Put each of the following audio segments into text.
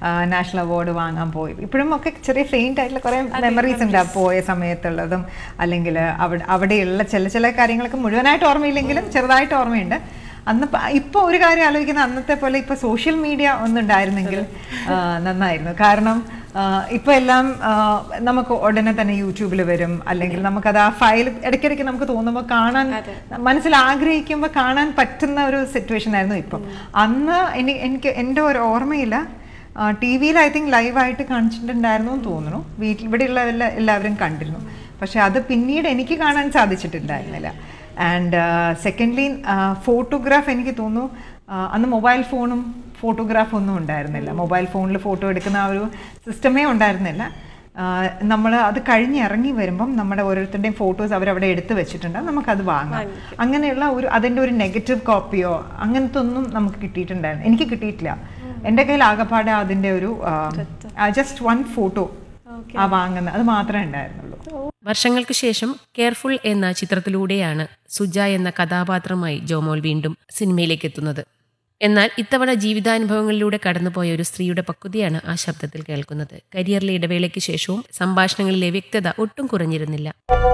National award വാങ്ങാൻ പോയി ഇപ്പോഴും ഒക്കെ ചെറിയ ഫെയിൻ്റ് ആയിട്ടുള്ള കുറേ മെമ്മറീസ് ഉണ്ട് ആ പോയ സമയത്തുള്ളതും അല്ലെങ്കിൽ അവിടെ അവിടെയുള്ള ചില ചില കാര്യങ്ങളൊക്കെ മുഴുവനായിട്ട് ഓർമ്മയില്ലെങ്കിലും ചെറുതായിട്ട് ഓർമ്മയുണ്ട് അന്ന് ഇപ്പോൾ ഒരു കാര്യം ആലോചിക്കുന്ന അന്നത്തെ പോലെ ഇപ്പോൾ സോഷ്യൽ മീഡിയ ഒന്നുണ്ടായിരുന്നെങ്കിൽ ആ, നന്നായിരുന്നു കാരണം ഇപ്പോൾ എല്ലാം ആ, നമുക്ക് ഉടനെ തന്നെ യൂട്യൂബിൽ വരും അല്ലെങ്കിൽ നമുക്കത് ആ ഫയൽ ഇടയ്ക്കിടയ്ക്ക് നമുക്ക് തോന്നുമ്പോൾ കാണാൻ മനസ്സിൽ ആഗ്രഹിക്കുമ്പോൾ കാണാൻ പറ്റുന്ന ഒരു സിറ്റുവേഷൻ ആയിരുന്നു ഇപ്പം അന്ന് എനി- എനിക്ക് എൻ്റെ ഒരു ഓർമ്മയില്ല ടി വിയിൽ ഐ തിങ്ക് ലൈവായിട്ട് കാണിച്ചിട്ടുണ്ടായിരുന്നു എന്ന് തോന്നുന്നു വീട്ടിൽ ഇവിടെയുള്ള എല്ലാ എല്ലാവരും കണ്ടിരുന്നു പക്ഷെ അത് പിന്നീട് എനിക്ക് കാണാൻ സാധിച്ചിട്ടുണ്ടായിരുന്നില്ല ആൻഡ് സെക്കൻഡ്ലി ഫോട്ടോഗ്രാഫ് എനിക്ക് തോന്നുന്നു ആ, അന്ന് മൊബൈൽ ഫോണും ഫോട്ടോഗ്രാഫും ഒന്നും ഉണ്ടായിരുന്നില്ല മൊബൈൽ ഫോണിൽ ഫോട്ടോ എടുക്കുന്ന ആ ഒരു സിസ്റ്റമേ ഉണ്ടായിരുന്നില്ല നമ്മൾ അത് കഴിഞ്ഞ് ഇറങ്ങി വരുമ്പം നമ്മുടെ ഓരോരുത്തരുടെയും ഫോട്ടോസ് അവരവിടെ എടുത്ത് വെച്ചിട്ടുണ്ട് നമുക്കത് വാങ്ങാം അങ്ങനെയുള്ള ഒരു അതിൻ്റെ ഒരു നെഗറ്റീവ് കോപ്പിയോ അങ്ങനത്തെ ഒന്നും നമുക്ക് കിട്ടിയിട്ടുണ്ടായിരുന്നു എനിക്ക് കിട്ടിയിട്ടില്ല എൻ്റെ കയ്യിൽ ആകപ്പാടെ അതിൻ്റെ ഒരു ജസ്റ്റ് വൺ ഫോട്ടോ ആ വാങ്ങുന്ന അത് മാത്രമേ ഉണ്ടായിരുന്നുള്ളൂ വർഷങ്ങൾക്ക് ശേഷം കെയർഫുൾ എന്ന ചിത്രത്തിലൂടെയാണ് സുജ എന്ന കഥാപാത്രമായി ജോമോൾ വീണ്ടും സിനിമയിലേക്ക് എത്തുന്നത് എന്നാൽ ഇത്തവണ ജീവിതാനുഭവങ്ങളിലൂടെ കടന്നുപോയ ഒരു സ്ത്രീയുടെ പക്വതയാണ് ആ ശബ്ദത്തിൽ കേൾക്കുന്നത് കരിയറിലെ ഇടവേളയ്ക്ക് ശേഷവും സംഭാഷണങ്ങളിലെ വ്യക്തത ഒട്ടും കുറഞ്ഞിരുന്നില്ല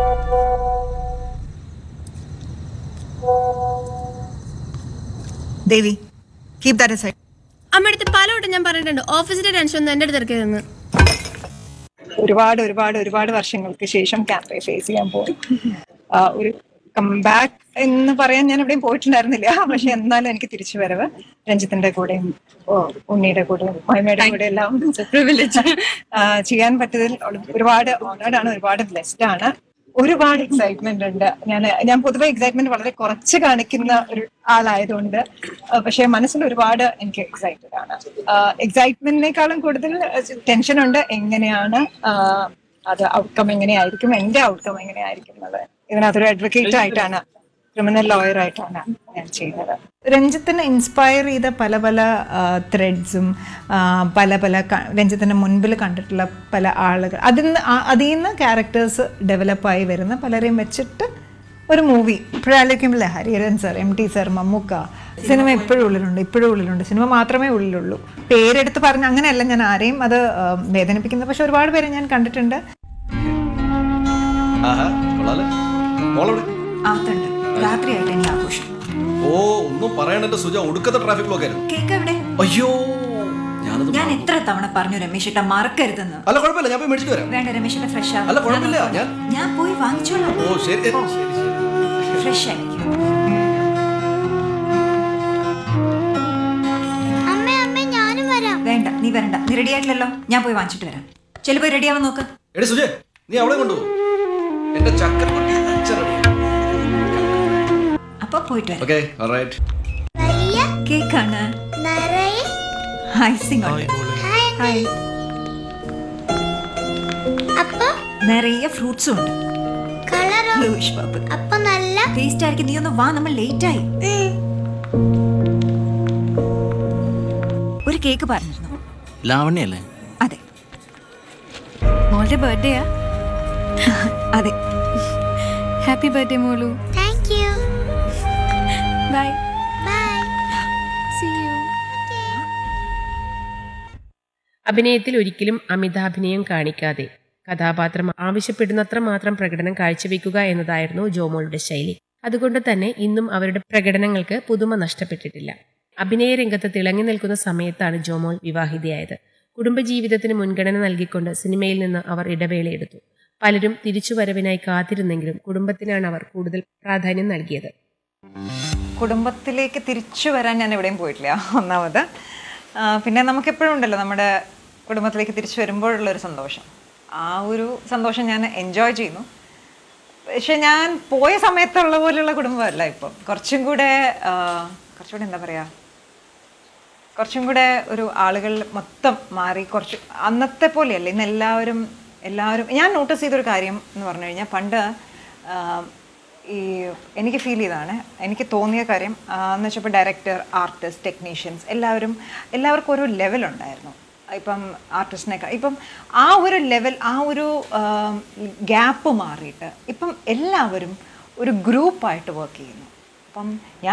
ദേവി കീപ് ദാറ്റ് സൈഡ് അമ്മയടുത്ത് പലവട്ടം ഞാൻ പറഞ്ഞിട്ടുണ്ട് ഓഫീസിന്റെ ടെൻഷൻ ഒന്നും എന്റെ അടുത്ത് ഇറക്കരുതെന്ന് ഒരുപാട് ഒരുപാട് ഒരുപാട് വർഷങ്ങൾക്ക് ശേഷം ക്യാമ്പയിൻ ഫേസ് ചെയ്യാൻ പോകും ആ, ഒരു കംബാക്ക് എന്ന് പറയാൻ ഞാൻ എവിടെയും പോയിട്ടുണ്ടായിരുന്നില്ല പക്ഷെ എന്നാലും എനിക്ക് തിരിച്ചു വരവ് രഞ്ജിത്തിന്റെ കൂടെയും ഓ, ഉണ്ണിയുടെ കൂടെയും മഹിമയുടെ കൂടെ എല്ലാം ആ, ചെയ്യാൻ പറ്റിയതിൽ ഒരുപാട് ഓണേഡ് ആണ് ഒരുപാട് ബ്ലെസ്ഡ് ആണ് ഒരുപാട് എക്സൈറ്റ്മെന്റ് ഉണ്ട് ഞാൻ ഞാൻ പൊതുവെ എക്സൈറ്റ്മെന്റ് വളരെ കുറച്ച് കാണിക്കുന്ന ഒരു ആളായതുകൊണ്ട് ആ, പക്ഷെ മനസ്സിൽ ഒരുപാട് എനിക്ക് എക്സൈറ്റഡ് ആണ് എക്സൈറ്റ്മെന്റിനേക്കാളും കൂടുതൽ ടെൻഷൻ ഉണ്ട് എങ്ങനെയാണ് ആ, അത് ഔട്ട്കം എങ്ങനെയായിരിക്കും എന്റെ ഔട്ട്കം എങ്ങനെയായിരിക്കും എന്നുള്ളത് ഇതിനകത്തൊരു അഡ്വക്കേറ്റ് ആയിട്ടാണ് ക്രിമിനൽ ലോയർ ആയിട്ടാണ് ഞാൻ ചെയ്യുന്നത് രഞ്ജിത്തിനെ ഇൻസ്പയർ ചെയ്ത പല പല ത്രെഡ്സും പല പല ക- രഞ്ജിത്തിൻ്റെ മുൻപിൽ കണ്ടിട്ടുള്ള പല ആളുകൾ അതിൽ നിന്ന് ആ- അതിൽ നിന്ന് ക്യാരക്ടേഴ്സ് ഡെവലപ്പായി വരുന്ന പലരെയും വെച്ചിട്ട് ഒരു മൂവി ഇപ്പോഴാലോചിക്കുമ്പോൾ Hariharan sir M T sir Mammukka cinema ഇപ്പോഴും ഉള്ളിലുണ്ട് ഇപ്പോഴും ഉള്ളിലുണ്ട് സിനിമ മാത്രമേ ഉള്ളിലുള്ളൂ പേരെടുത്ത് പറഞ്ഞ് അങ്ങനെയല്ല ഞാൻ ആരെയും അത് ആ, വേദനിപ്പിക്കുന്നത് പക്ഷെ ഒരുപാട് പേരെ ഞാൻ കണ്ടിട്ടുണ്ട് ആഹാ കൊള്ളാലേ മോളെവിടെ ആത്തുണ്ട് രാത്രിയായിട്ട് ഇനി ആഘോഷം ഓ ഒന്നും പറയണെന്റെ സുജ ഒടുക്കത്തെ ട്രാഫിക് ബ്ലോക്ക് ആയിരുന്നു കേക്ക് എവിടെ അയ്യോ ഞാനത് ഞാൻ മറന്നു. എത്ര തവണ പറഞ്ഞു രമേശ് ഏട്ടാ മറക്കരുതെന്ന് അല്ല കുഴപ്പമില്ല ഞാൻ പോയി മേടിച്ചിട്ട് വരാം വേണ്ട രമേശ് ഏട്ടാ ഫ്രഷ് അല്ല, കുഴപ്പമില്ല, ഞാൻ- ഞാൻ പോയി വാങ്ങിച്ചോളാം ഓ ശരി ഏ, ശരി ശരി ഫ്രഷ് ആയിരിക്കും അമ്മ അമ്മ ഞാനും വരാം വേണ്ട നീ വരണ്ട നീ റെഡി ആയിട്ടില്ലല്ലോ ഞാൻ പോയി വാങ്ങിച്ചിട്ട് വരാം ചെല്ലു പോയി റെഡി ആവാൻ നോക്ക് എടി സുജേ നീ അവളെ കൊണ്ടുപോ എന്റെ ചക്കര അപ്പൊ പോയിട്ട് വരാം ഓക്കെ ഓൾറൈറ്റ് വലിയ കേക്കാണ് നിറയെ ഐസിംഗ് ഉണ്ട് ഹായ് അപ്പൊ നിറയെ ഫ്രൂട്ട്സും ഉണ്ട് കളറോ ലൂഷ് ബാബു അപ്പൊ നല്ല ടേസ്റ്റ് ആയിരിക്കും നീ ഒന്ന് വാ നമ്മൾ ലേറ്റ് ആയി ഒരു കേക്ക് പറഞ്ഞിരുന്നു ലാവണ്യല്ലേ അതെ മോളുടെ ബർത്ത്ഡേയാ അതെ ഹാപ്പി ബർത്ത്ഡേ മോളു thank you bye bye see you അഭിനയത്തിൽ ഒരിക്കലും അമിതാഭിനയം കാണിക്കാതെ കഥാപാത്രം ആവശ്യപ്പെടുന്നത്ര മാത്രം പ്രകടനം കാഴ്ചവെക്കുക എന്നതായിരുന്നു ജോമോളുടെ ശൈലി അതുകൊണ്ട് തന്നെ ഇന്നും അവരുടെ പ്രകടനങ്ങൾക്ക് പുതുമ നഷ്ടപ്പെട്ടിട്ടില്ല അഭിനയ രംഗത്ത് തിളങ്ങി നിൽക്കുന്ന സമയത്താണ് ജോമോൾ വിവാഹിതയായത് കുടുംബജീവിതത്തിന് മുൻഗണന നൽകിക്കൊണ്ട് സിനിമയിൽ നിന്ന് അവർ ഇടവേളയെടുത്തു പലരും തിരിച്ചുവരവിനായി കാത്തിരുന്നെങ്കിലും കുടുംബത്തിനാണ് അവർ കൂടുതൽ പ്രാധാന്യം നൽകിയത് കുടുംബത്തിലേക്ക് തിരിച്ചു വരാൻ ഞാൻ എവിടെയും പോയിട്ടില്ല ഒന്നാമത് ആ, പിന്നെ നമുക്ക് എപ്പോഴും ഉണ്ടല്ലോ നമ്മുടെ കുടുംബത്തിലേക്ക് തിരിച്ചു വരുമ്പോഴുള്ളൊരു സന്തോഷം ആ ഒരു സന്തോഷം ഞാൻ എൻജോയ് ചെയ്യുന്നു പക്ഷെ ഞാൻ പോയ സമയത്തുള്ള പോലെയുള്ള കുടുംബമല്ല ഇപ്പം കുറച്ചും കൂടെ ആ, കുറച്ചും കൂടെ എന്താ പറയുക കുറച്ചും കൂടെ ഒരു ആളുകൾ മൊത്തം മാറി കുറച്ച് അന്നത്തെ പോലെയല്ല ഇന്ന് എല്ലാവരും എല്ലാവരും ഞാൻ നോട്ടീസ് ചെയ്തൊരു കാര്യം എന്ന് പറഞ്ഞു കഴിഞ്ഞാൽ പണ്ട് ആ, ഈ എനിക്ക് ഫീൽ ചെയ്തതാണ് എനിക്ക് തോന്നിയ കാര്യം ആ, എന്ന് വെച്ചപ്പോൾ ഡയറക്ടർ ആർട്ടിസ്റ്റ് ടെക്നീഷ്യൻസ് എല്ലാവരും എല്ലാവർക്കും ഒരു ലെവൽ ഉണ്ടായിരുന്നു ഇപ്പം ആർട്ടിസ്റ്റിനേക്കാൾ ഇപ്പം ആ ഒരു ലെവൽ ആ ഒരു ഗ്യാപ്പ് മാറിയിട്ട് ഇപ്പം എല്ലാവരും ഒരു ഗ്രൂപ്പായിട്ട് വർക്ക് ചെയ്യുന്നു അപ്പം ഞാൻ